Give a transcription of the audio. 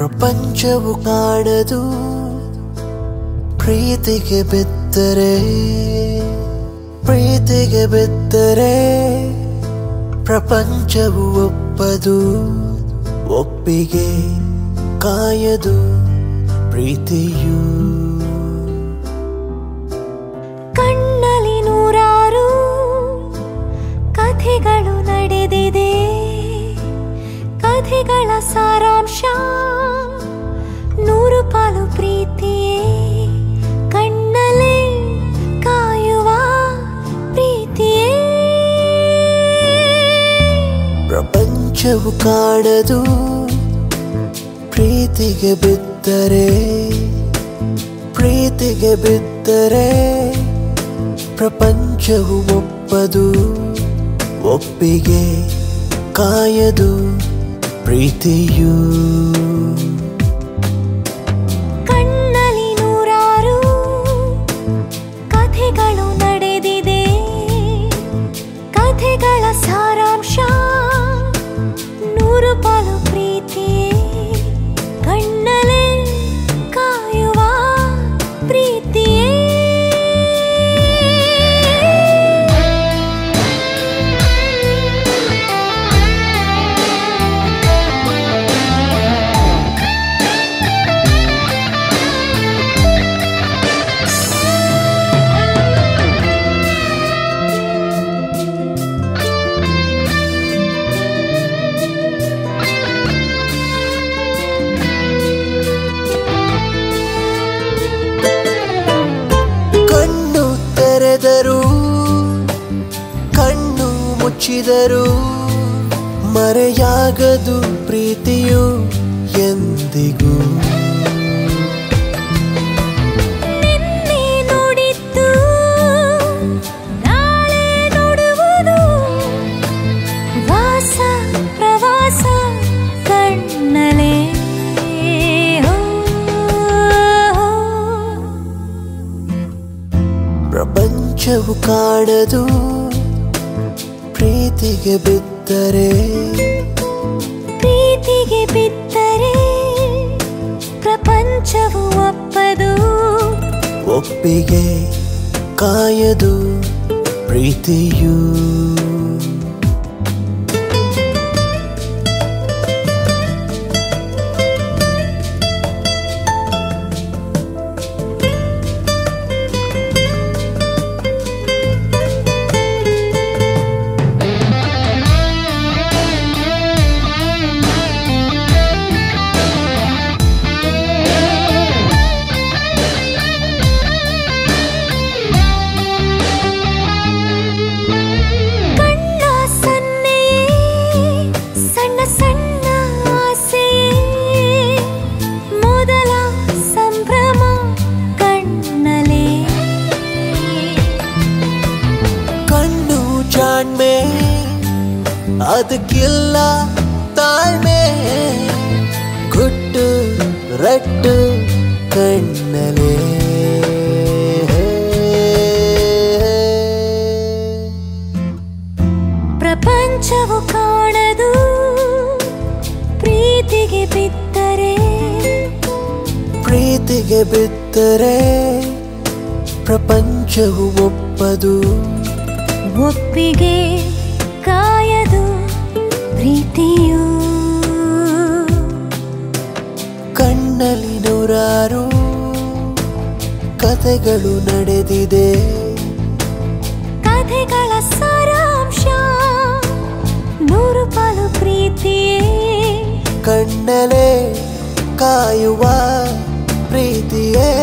ಪ್ರಪಂಚವು ಕಾಣದು ಪ್ರೀತಿಗೆ ಬಿದ್ದರೆ ಪ್ರೀತಿಗೆ ಬಿದ್ದರೆ ಪ್ರಪಂಚವು ಒಪ್ಪದು ಒಪ್ಪಿಗೆ ಕಾಯದು ಪ್ರೀತಿಯು ಕಣ್ಣಲ್ಲಿ ನೂರಾರು ಕಥೆಗಳು ನಡೆದಿದೆ ಕಥೆಗಳ ಸಾರಾಂಶ ನೂರು ಪಾಲು ಪ್ರೀತಿಯೇ ಕಣ್ಣಲ್ಲೇ ಕಾಯುವ ಪ್ರೀತಿಯೇ ಪ್ರಪಂಚವು ಕಾಣದು ಪ್ರೀತಿಗೆ ಬಿದ್ದರೆ ಪ್ರೀತಿಗೆ ಬಿದ್ದರೆ ಪ್ರಪಂಚವು ಒಪ್ಪದು ಒಪ್ಪಿಗೆ ಕಾಯದು ಪ್ರೀತಿಯು ಕಣ್ಣಲ್ಲಿ ನೂರಾರು ಕಥೆಗಳು ನಡೆದಿದೆ ಕಥೆಗಳ ಸಾರಾಂಶ ನೂರು ಪಾಲು ಪ್ರೀತಿಯೇ ಕಣ್ಣಲ್ಲೇ ಕಾಯುವ ಪ್ರೀತಿಯೇ ಕಣ್ಣು ತೆರೆದರು ಕಣ್ಣು ಮುಚ್ಚಿದರು ಮರೆಯಾಗದು ಪ್ರೀತಿಯು ಎಂದಿಗೂ ನಿನ್ನೆ ನೋಡಿದ್ದು ನಾಳೆ ನೋಡುವುದು ವಾಸ ಪ್ರವಾಸ ಕಣ್ಣಲೆ ಪ್ರಪಂಚವು ಕಾಣದು ಪ್ರೀತಿಗೆ ಬಿದ್ದರೆ ಪ್ರೀತಿಗೆ ಬಿದ್ದರೆ ಪ್ರಪಂಚವು ಒಪ್ಪದು ಒಪ್ಪಿಗೆ ಕಾಯದು ಪ್ರೀತಿಯು ಕಣ್ಣ ಸನ್ನೆಯೇ ಸಣ್ಣ ಸಣ್ಣ ಆಸೆಯೇ ಮೊದಲ ಸಂಭ್ರಮ ಕಣ್ಣಲೆ ಕಣ್ಣು ಜಾಣ್ಮೆ ಅದಕ್ಕಿಲ್ಲ ತಾಳ್ಮೆ ಗುಟ್ಟು ರಟ್ಟು ಕಣ್ಣಲೆ ಪ್ರಪಂಚವು ಕಾಣದು ಪ್ರೀತಿಗೆ ಬಿದ್ದರೆ ಪ್ರೀತಿಗೆ ಬಿದ್ದರೆ ಪ್ರಪಂಚವು ಒಪ್ಪದು ಒಪ್ಪಿಗೆ ಕಾಯದು ಪ್ರೀತಿಯು ಕಣ್ಣಲ್ಲಿ ನೂರಾರು ಕಥೆಗಳು ನಡೆದಿದೆ ಕಥೆಗಳ ಸಾರಾಂಶ ನೂರು ಪಾಲು ಪ್ರೀತಿಯೇ ಕಣ್ಣಲೆ ಕಾಯುವ ಪ್ರೀತಿಯೇ